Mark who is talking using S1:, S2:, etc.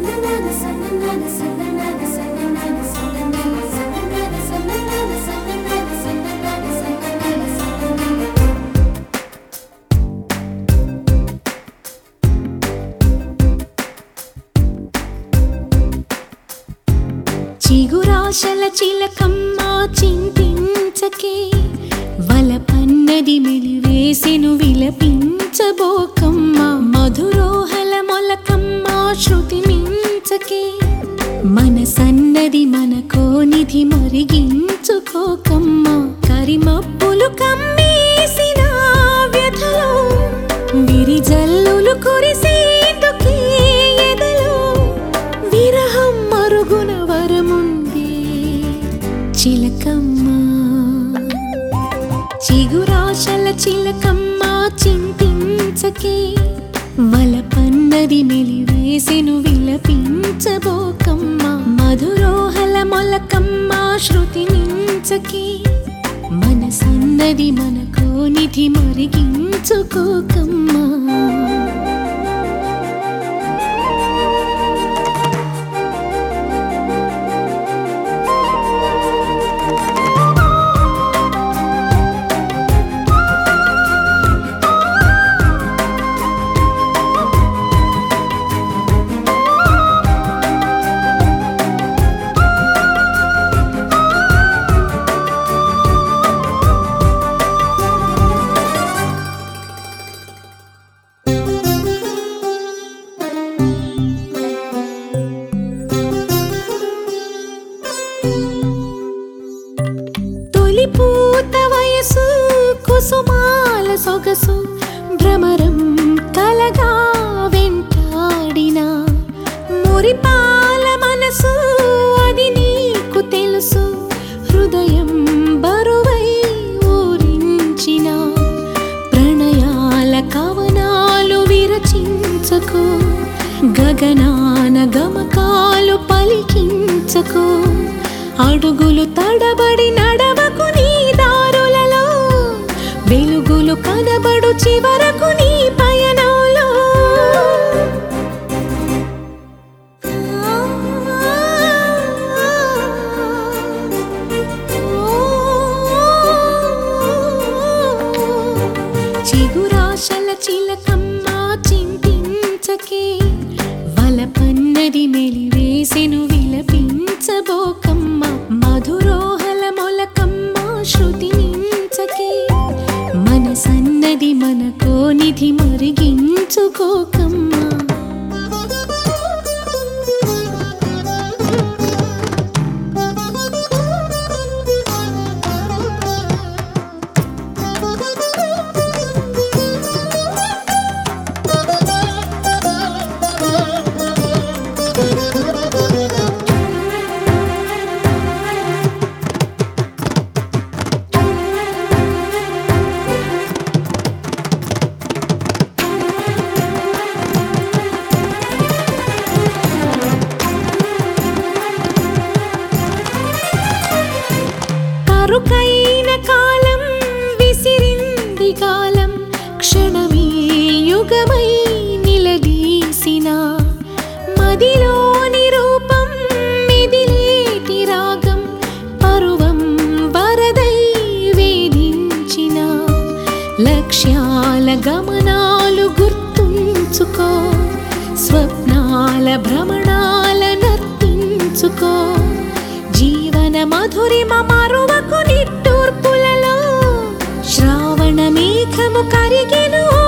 S1: చిగురాశల చిలకమ్మ చింతించకే వలపన్నది మెలివేసెను విలపించబోకమ్మ మధురోహల మొలకమ్మ శృతి మించకే మనసన్నది మనకో నిధి మరిగించుకోకమ్మ కరిమప్పులు కమ్మేసిన వ్యధలో విరిజల్లులు కురిసేందుకే ఎదలో విరహం మరుగున వరముంది చిలకమ్మ చిగురాశల చిలకమ్మ చింతించకే వలపన్నది మెలివేసెను విలపించబోకమ్మ మధురోహల మొలకమ్మ శృతి మించకే మనసన్నది మనకో నిధి మరిగించుకోకమ్మా తొలి పూత వయసు కుసుమాల సొగసు భ్రమరం కలగా వెంటాడిన మురిపాల మనసు అది నీకు తెలుసు హృదయం బరువై ఊరించిన ప్రణయాల కవనాలు విరచించకు గగనాన గమకాలు పలికించకు అడుగులు తడబడి నడవకు నీ దారులలో వెలుగులు కనబడు చివరకు నీ పయనంలో చిగురాశల చిలకమ్మ చింతించకే వలపన్నది మెలివేసెను విలపించబోకమ్మ మధురోహల మొలకమ్మ శృతి మించకే మనసన్నది మనకో నిధి మరిగించుకోకమ్మా కరుకైన కాలం విసిరింది కాలం క్షణమే యుగమై నిలదీసిన మదిలోని రూపం మిదిలేటి రాగం పరువం వరదై వేధించిన లక్ష్యాల గమనాలు గుర్తుంచుకో స్వప్నాల భ్రమణాల నర్తించుకో జీవన మధురిమ మరువకు నిట్టూర్పులలో శ్రావణ మేఘము కరిగెను ఓ